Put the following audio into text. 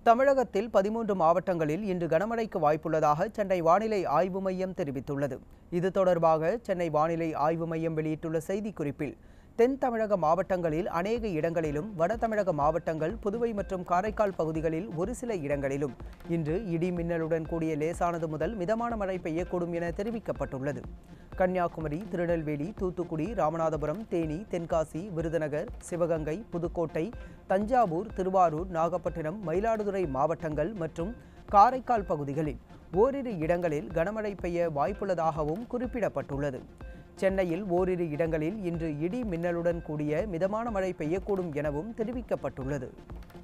தமிழகத்தில் பதிமூன்று மாவட்டங்களில் இன்று கனமழைக்கு வாய்ப்புள்ளதாக சென்னை வானிலை ஆய்வு மையம் தெரிவித்துள்ளது இது தொடர்பாக சென்னை வானிலை ஆய்வு மையம் வெளியிட்டுள்ள செய்திக்குறிப்பில் தென் தமிழக மாவட்டங்களில் அநேக இடங்களிலும் வட தமிழக மாவட்டங்கள் புதுவை மற்றும் காரைக்கால் பகுதிகளில் ஒரு சில இடங்களிலும் இன்று இடி மின்னலுடன் கூடிய லேசானது முதல் மிதமான மழை பெய்யக்கூடும் என தெரிவிக்கப்பட்டுள்ளது கன்னியாகுமரி திருநெல்வேலி தூத்துக்குடி ராமநாதபுரம் தேனி தென்காசி விருதுநகர் சிவகங்கை புதுக்கோட்டை தஞ்சாவூர் திருவாரூர் நாகப்பட்டினம் மயிலாடுதுறை மாவட்டங்கள் மற்றும் காரைக்கால் பகுதிகளில் ஓரிரு இடங்களில் கனமழை பெய்ய வாய்ப்புள்ளதாகவும் குறிப்பிடப்பட்டுள்ளது சென்னையில் ஓரிரு இடங்களில் இன்று இடி மின்னலுடன் கூடிய மிதமான மழை பெய்யக்கூடும் எனவும் தெரிவிக்கப்பட்டுள்ளது